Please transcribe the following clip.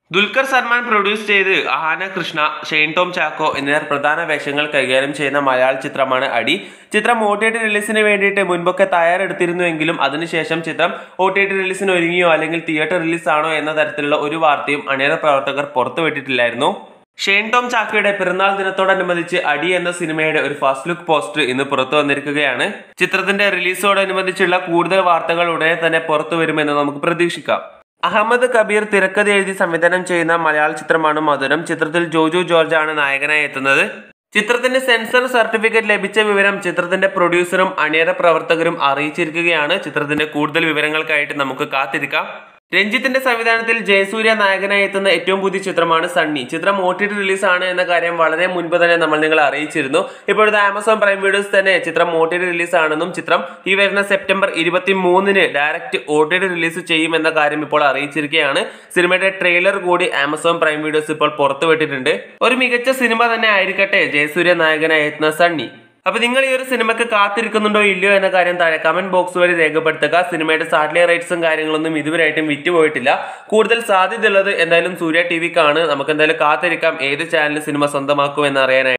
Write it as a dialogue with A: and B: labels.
A: Dulquer Salmaan produce ചെയ്ത് അഹാന കൃഷ്ണ ഷെയ്ൻ ടോം ചാക്കോ എന്നിവർ പ്രധാന വേഷങ്ങൾ കൈകാര്യം ചെയ്യുന്ന മലയാള ചിത്രമാണ് അടി ചിത്രം ഒ ടി ടി റിലീസിന് വേണ്ടിയിട്ട് മുൻപൊക്കെ തയ്യാറെടുത്തിരുന്നുവെങ്കിലും അതിനുശേഷം ചിത്രം ഒ ടി ടി റിലീസിന് ഒരുങ്ങിയോ അല്ലെങ്കിൽ തിയേറ്റർ റിലീസാണോ എന്ന തരത്തിലുള്ള ഒരു വാർത്തയും അണിയറ പ്രവർത്തകർ പുറത്തുവിട്ടിട്ടില്ലായിരുന്നു ഷെയ്ൻ ടോം ചാക്കോയുടെ പിറന്നാൾ ദിനത്തോടനുബന്ധിച്ച് അടി എന്ന സിനിമയുടെ ഒരു ഫസ്റ്റ് ലുക്ക് പോസ്റ്റർ ഇന്ന് പുറത്തു വന്നിരിക്കുകയാണ് ചിത്രത്തിന്റെ റിലീസോടനുബന്ധിച്ചുള്ള കൂടുതൽ വാർത്തകൾ ഉടനെ തന്നെ പുറത്തു വരുമെന്ന് നമുക്ക് പ്രതീക്ഷിക്കാം അഹമ്മദ് കബീർ തിരക്കഥ എഴുതി സംവിധാനം ചെയ്യുന്ന മലയാള ചിത്രമാണ് മധുരം ചിത്രത്തിൽ ജോജു ജോർജ് ആണ് നായകനായി എത്തുന്നത് ചിത്രത്തിന് സെൻസർ സർട്ടിഫിക്കറ്റ് ലഭിച്ച വിവരം ചിത്രത്തിന്റെ പ്രൊഡ്യൂസറും അണിയറ പ്രവർത്തകരും അറിയിച്ചിരിക്കുകയാണ് ചിത്രത്തിന്റെ കൂടുതൽ വിവരങ്ങൾക്കായിട്ട് നമുക്ക് കാത്തിരിക്കാം രഞ്ജിത്തിന്റെ സംവിധാനത്തിൽ ജയസൂര്യ നായകനായി എത്തുന്ന ഏറ്റവും പുതിയ ചിത്രമാണ് സണ്ണി ചിത്രം ഒ ടി ടി റിലീസ് ആണ് എന്ന കാര്യം വളരെ മുൻപ് തന്നെ നമ്മൾ നിങ്ങളെ അറിയിച്ചിരുന്നു ഇപ്പോഴത്തെ ആമസോൺ പ്രൈം വീഡിയോസ് തന്നെ ചിത്രം ഒ ടി ടി റിലീസ് ആണെന്നും ചിത്രം ഈ വരുന്ന സെപ്റ്റംബർ ഇരുപത്തി മൂന്നിന് direct O T T release ചെയ്യുമെന്ന കാര്യം ഇപ്പോൾ അറിയിച്ചിരിക്കുകയാണ് സിനിമയുടെ ട്രെയിലർ കൂടി ആമസോൺ പ്രൈം വീഡിയോസ് ഇപ്പോൾ പുറത്തുവിട്ടിട്ടുണ്ട് ഒരു മികച്ച സിനിമ തന്നെ ആയിരിക്കട്ടെ ജയസൂര്യ നായകനായി എത്തുന്ന സണ്ണി അപ്പൊ നിങ്ങൾ ഈ ഒരു സിനിമക്ക് കാത്തിരിക്കുന്നുണ്ടോ ഇല്ലയോ എന്ന കാര്യം താഴെ കമന്റ് ബോക്സ് വഴി രേഖപ്പെടുത്തുക സിനിമയുടെ സാറ്റലൈറ്റ് റൈറ്റ്സും കാര്യങ്ങളൊന്നും ഇതുവരെയായിട്ടും വിറ്റുപോയിട്ടില്ല കൂടുതൽ സാധ്യതയുള്ളത് എന്തായാലും സൂര്യ ടി വിക്കാണ് നമുക്ക് എന്തായാലും കാത്തിരിക്കാം ഏത് ചാനൽ സിനിമ സ്വന്തമാക്കും എന്ന് അറിയാനായി